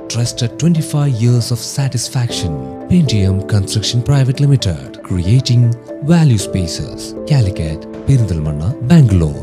Trusted 25 years of satisfaction. Pentium Construction Private Limited. Creating value spaces. Calicut, Perindalmanna, Bangalore.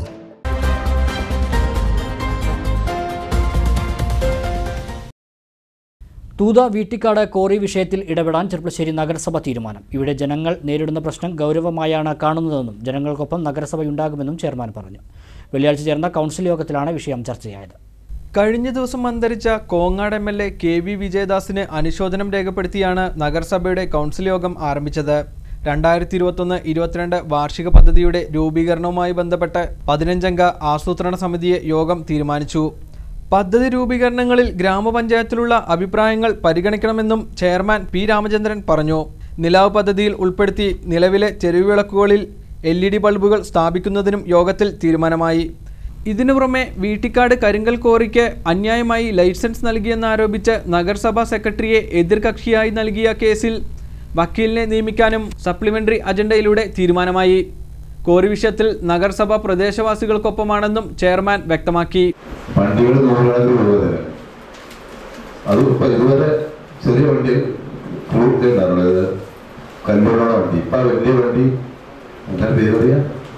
Thootha Veettikkad quarry വിഷയത്തിൽ ഇടപെടാൻ ചെർപ്പശ്ശേരി നഗരസഭ തീരുമാനം ഇവിടെ ജനങ്ങൾ നേരിടുന്ന പ്രശ്നം ഗൗരവമായാണ് കാണുന്നതെന്നും ജനങ്ങൾക്കൊപ്പം നഗരസഭയുണ്ടാകുമെന്നും ചെയർമാൻ പറഞ്ഞു വെള്ളിയാഴ്ച ചേർന്ന കൗൺസിൽ യോഗത്തിലാണ് വിഷയം ചർച്ചയായത് കഴിഞ്ഞ ദിവസം അന്തരിച്ച Kongad M L A K V വിജയദാസിന് അനുശോചനം രേഖപ്പെടുത്തിയാണ് നഗരസഭയുടെ കൗൺസിൽ യോഗം ആരംഭിച്ചത് രണ്ടായിരത്തി ഇരുപത്തൊന്ന് ഇരുപത്തിരണ്ട് വാർഷിക പദ്ധതിയുടെ രൂപീകരണവുമായി ബന്ധപ്പെട്ട് പതിനഞ്ചംഗ ആസൂത്രണ സമിതിയെ യോഗം തീരുമാനിച്ചു പദ്ധതി രൂപീകരണങ്ങളിൽ ഗ്രാമപഞ്ചായത്തിലുള്ള അഭിപ്രായങ്ങൾ പരിഗണിക്കണമെന്നും ചെയർമാൻ പി രാമചന്ദ്രൻ പറഞ്ഞു നിലാവ് പദ്ധതിയിൽ ഉൾപ്പെടുത്തി നിലവിലെ ചെരുവിളക്കുകളിൽ എൽ ഇ ഡി ബൾബുകൾ സ്ഥാപിക്കുന്നതിനും യോഗത്തിൽ തീരുമാനമായി ഇതിനു പുറമെ വീട്ടിക്കാട് കരിങ്കൽ കോറിക്ക് അന്യായമായി ലൈസൻസ് നൽകിയെന്നാരോപിച്ച് നഗരസഭാ സെക്രട്ടറിയെ എതിർകക്ഷിയായി നൽകിയ കേസിൽ വക്കീലിനെ നിയമിക്കാനും സപ്ലിമെന്ററി അജണ്ടയിലൂടെ തീരുമാനമായി കോറി വിഷയത്തിൽ നഗരസഭ പ്രദേശവാസികൾക്കൊപ്പമാണെന്നും ചെയർമാൻ വ്യക്തമാക്കി വണ്ടികൾ നൂറുകണക്കിന് രൂപ തരാം അത് ഇപ്പൊ ഇതുവരെ ചെറിയ വണ്ടി ഫ്ലൂട്ട് ഉണ്ടായിരുന്നത് കല്ലുകൊണ്ടുള്ള വണ്ടി ഇപ്പൊ ആ വലിയ വണ്ടി എന്താ പേര് പറയാ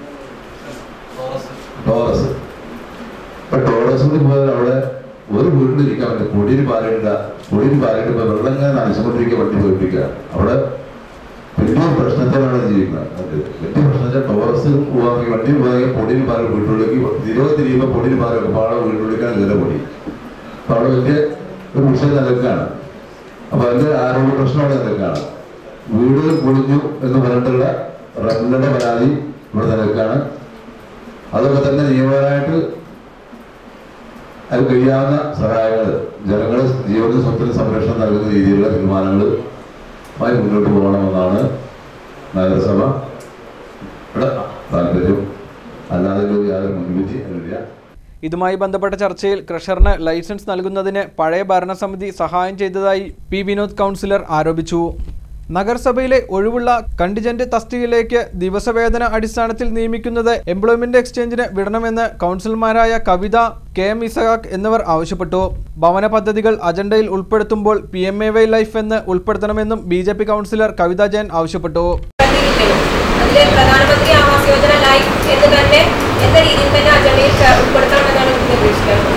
ടോറസ് ഇപ്പൊ ടോറസിന് പോയാൽ അവിടെ ഒരു വീട്ടിൽ ഇരിക്കാൻ പറ്റും പൊടിയിൽ പാലിട പൊടിയിൽ പാലിട്ട് ഇപ്പൊ വെള്ളം ഇങ്ങനെ നനച്ചുകൊണ്ടിരിക്കുക വണ്ടി പോയിപ്പിക്കുക അവിടെ വലിയ പ്രശ്നത്തിലാണ് ജീവിക്കുന്നത് അത് വലിയ പ്രശ്നത്തിൽ ടോറസ് പോവാമെങ്കിൽ വണ്ടി പോവാമെങ്കിൽ പൊടിയിൽ പാല് വീട്ടിലേക്ക് തിരുവ തിരിയുമ്പോൾ പൊടിയിൽ പാല് പാടെ വീട്ടിലേക്കാണ് ഇതിലെ പൊടി അപ്പൊ അവിടെ വലിയ ഒരു വിഷയം നിലക്കാണ് അപ്പൊ അതിന്റെ ആരോഗ്യ പ്രശ്നം അവിടെ നിലക്കാണ് വീട് പൊളിഞ്ഞു എന്ന് പറഞ്ഞിട്ടുള്ള റബ്ബിന്റെ പരാതി ഇവിടെ നിലക്കാണ് അതൊക്കെ തന്നെ നിയമപരമായിട്ട് അത് കഴിയാവുന്ന സഹായങ്ങൾ ജനങ്ങൾ ജീവന സ്വത്തിന് സംരക്ഷണം നൽകുന്ന രീതിയിലുള്ള തീരുമാനങ്ങളുമായി മുന്നോട്ട് പോകണമെന്നാണ് നഗരസഭ ഇവിടെ താല്പര്യം അല്ലാതെ ഒരു യാതൊരു മുൻവിധി അതില്ല ഇതുമായി ബന്ധപ്പെട്ട ചർച്ചയിൽ ക്രഷറിന് ലൈസൻസ് നൽകുന്നതിന് പഴയ ഭരണസമിതി സഹായം ചെയ്തതായി പി വിനോദ് കൗൺസിലർ ആരോപിച്ചു നഗരസഭയിലെ ഒഴിവുള്ള കണ്ടിജന്റ് തസ്തികയിലേക്ക് ദിവസവേതന അടിസ്ഥാനത്തിൽ നിയമിക്കുന്നത് എംപ്ലോയ്മെന്റ് എക്സ്ചേഞ്ചിന് വിടണമെന്ന് കൗൺസിലർമാരായ കവിത കെ എം ഇസഹാക്ക് എന്നിവർ ആവശ്യപ്പെട്ടു ഭവന പദ്ധതികൾ അജണ്ടയിൽ ഉൾപ്പെടുത്തുമ്പോൾ P M A Y life എന്ന് ഉൾപ്പെടുത്തണമെന്നും B J P councillor Kavitha Jayan ആവശ്യപ്പെട്ടു അതിൽ പ്രധാനമന്ത്രി ആവാസ് യോജന ലൈഫ് എന്ന് തന്നെ എന്ന രീതിയിൽ തന്നെ അജണ്ടയിൽ ചേ- ഉൾപ്പെടുത്തണമെന്നാണ് എനിക്ക് പ്രതീക്ഷിക്കുന്നത്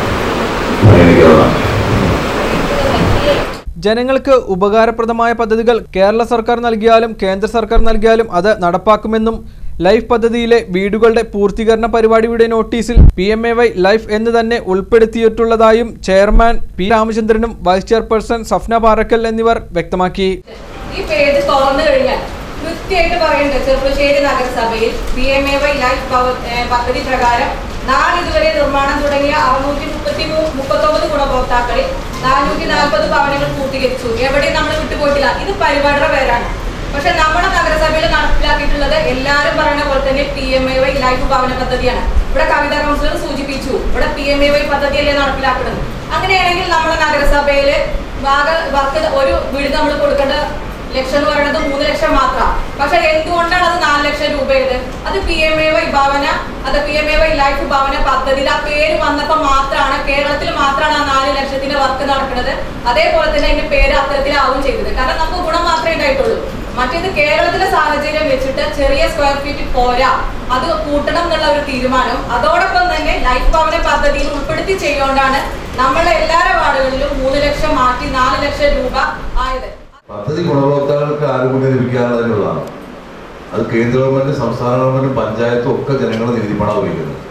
ജനങ്ങൾക്ക് ഉപകാരപ്രദമായ പദ്ധതികൾ കേരള സർക്കാർ നൽകിയാലും കേന്ദ്ര സർക്കാർ നൽകിയാലും അത് നടപ്പാക്കുമെന്നും ലൈഫ് പദ്ധതിയിലെ വീടുകളുടെ പൂർത്തീകരണ പരിപാടിയുടെ നോട്ടീസിൽ P M A Y life എന്ന് തന്നെ ഉൾപ്പെടുത്തിയിട്ടുള്ളതായും ചെയർമാൻ പി രാമചന്ദ്രനും വൈസ് ചെയർപേഴ്സൺ സഫ്ന പാറക്കൽ എന്നിവർ വ്യക്തമാക്കി ഈ പേജ് തുറന്നു കഴിഞ്ഞാൽ കൃത്യമായിട്ട് പറയുന്നുണ്ട് ചെറുപ്പശ്ശേരി നഗരസഭയിൽ P M A Y life പവ- ഏ, പദ്ധതി പ്രകാരം നാളിതുവരെ നിർമ്മാണം തുടങ്ങിയ അറുന്നൂറ്റി മുപ്പത്തി മുപ്പത്തൊമ്പത് ഗുണഭോക്താക്കളിൽ നാനൂറ്റി നാൽപ്പത് ഭവനങ്ങൾ പൂർത്തീകരിച്ചു എവിടെയും നമ്മൾ വിട്ടുപോയിട്ടില്ല ഇത് പരിപാടിയുടെ പേരാണ് പക്ഷെ നമ്മുടെ നഗരസഭയിൽ നടപ്പിലാക്കിയിട്ടുള്ളത് എല്ലാവരും പറയുന്ന പോലെ തന്നെ P M A Y life ഭവന പദ്ധതിയാണ് ഇവിടെ കവിതാ കൗൺസിലർ സൂചിപ്പിച്ചു ഇവിടെ പി എം എ വൈ പദ്ധതിയല്ലേ നടപ്പിലാക്കുന്നത് അങ്ങനെയാണെങ്കിൽ നമ്മുടെ നഗരസഭയിൽ ഭാഗ വർക്ക് ഒരു വീട് നമ്മൾ കൊടുക്കേണ്ട ലക്ഷം എന്ന് പറയുന്നത് മൂന്ന് ലക്ഷം മാത്രം പക്ഷെ എന്തുകൊണ്ടാണ് അത് നാല് ലക്ഷം രൂപയത് അത് പി എം എ വൈ ഭവന അത് P M A Y life ഭവന പദ്ധതിയിൽ ആ പേര് വന്നപ്പോൾ മാത്രമാണ് കേരളത്തിൽ മാത്രമാണ് ആ നാല് ലക്ഷത്തിന്റെ വർക്ക് നടക്കുന്നത് അതേപോലെ തന്നെ അതിന്റെ പേര് അത്തരത്തിലാവും ചെയ്തത് കാരണം നമുക്ക് ഗുണം മാത്രമേ ഉണ്ടായിട്ടുള്ളൂ മറ്റേത് കേരളത്തിലെ സാഹചര്യം വെച്ചിട്ട് ചെറിയ സ്ക്വയർ ഫീറ്റ് പോരാ അത് കൂട്ടണം എന്നുള്ള ഒരു തീരുമാനം അതോടൊപ്പം തന്നെ ലൈഫ് ഭവന പദ്ധതിയിൽ ഉൾപ്പെടുത്തി ചെയ്തുകൊണ്ടാണ് നമ്മളെ എല്ലാ വാർഡുകളിലും മൂന്ന് ലക്ഷം മാറ്റി നാല് ലക്ഷം രൂപ ആയത് പദ്ധതി ഗുണഭോക്താക്കൾക്ക് ആനുകൂല്യം ലഭിക്കാനുള്ളതിനുള്ളതാണ് അത് കേന്ദ്ര ഗവൺമെന്റ് സംസ്ഥാന ഗവൺമെന്റും പഞ്ചായത്തും ഒക്കെ ജനങ്ങളെ നികുതിപ്പണം ഉപയോഗിക്കുന്നത്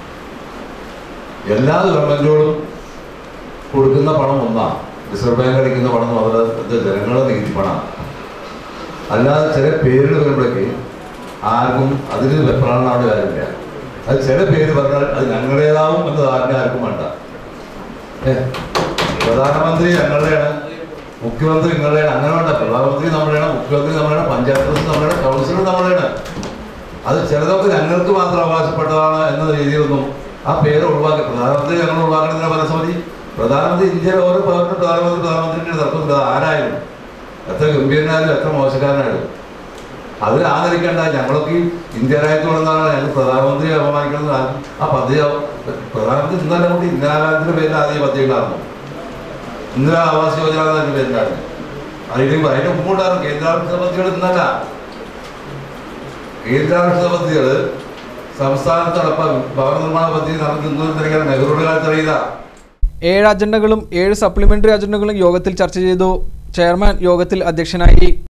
എല്ലാ ഗവൺമെന്റുകളും കൊടുക്കുന്ന പണം ഒന്നാണ് റിസർവ് ബാങ്ക് അടിക്കുന്ന പണം എന്ന് പറഞ്ഞാൽ ഇത് ജനങ്ങളുടെ നികുതിപ്പണമാണ് അല്ലാതെ ചില പേരുകൾ വരുമ്പോഴേക്ക് ആർക്കും അതിന് വെപ്രാണാവേണ്ട കാര്യമില്ല അത് ചില പേര് പറഞ്ഞാൽ അത് ഞങ്ങളുടേതാവും എന്ന ധാരണ ആർക്കും വേണ്ട ഏ, പ്രധാനമന്ത്രി ഞങ്ങളുടെയാണ് മുഖ്യമന്ത്രി നിങ്ങളുടെയാണ് അങ്ങനെ വേണ്ട പ്രധാനമന്ത്രി നമ്മുടെയാണ് മുഖ്യമന്ത്രി നമ്മുടെയാണ് പഞ്ചായത്ത് പ്രസിഡന്റ് നമ്മുടെയാണ് കൗൺസിലർ നമ്മുടെയാണ് അത് ചിലതൊക്കെ ഞങ്ങൾക്ക് മാത്രം അവകാശപ്പെട്ടതാണ് എന്ന രീതിയിലൊന്നും ആ പേര് ഒഴിവാക്കി പ്രധാനമന്ത്രി ഞങ്ങൾ ഒഴിവാക്കണമെന്ന ഭരണസമിതി പ്രധാനമന്ത്രി ഇന്ത്യയിലെ ഓരോ പൗരനും പ്രധാനമന്ത്രി പ്രധാനമന്ത്രിയുടെ തർക്കമില്ല അത് ആരായാലും എത്ര ഗംഭീരനായാലും എത്ര മോശക്കാരനായാലും അതിൽ ആദരിക്കേണ്ട ഞങ്ങളൊക്കെ ഈ ഇന്ത്യ രാജ്യത്തോടെന്നാണ് ഞങ്ങൾ പ്രധാനമന്ത്രിയെ അപമാനിക്കുന്നത് ആ- ആ പദ്ധതി പ്രധാനമന്ത്രി ഇന്നലെ കൂടി ഇന്ദിരാഗാന്ധിയുടെ പേരിൽ ആദ്യം പദ്ധതി ഉണ്ടായിരുന്നു ഇന്ദിരാ ആവാസ് യോജന എന്നൊക്കെ പേരിലാണ് അതിന് അതിന് മുമ്പുണ്ടായിരുന്നു കേന്ദ്രാവിഷ്കൃത പദ്ധതികൾ ഇന്നല്ല കേന്ദ്രാവിഷ്കൃത പദ്ധതികൾ സംസ്ഥാനത്ത് നടപ്പാ ഭവന നിർമ്മാണ പദ്ധതി നടത്തുന്നതിന് നെഹ്റുവിന്റെ കാലത്ത് അറിയില്ല ഏഴ് അജണ്ടകളും ഏഴ് സപ്ലിമെന്ററി അജണ്ടകളും യോഗത്തിൽ ചർച്ച ചെയ്തു ചെയർമാൻ യോഗത്തിൽ അധ്യക്ഷനായി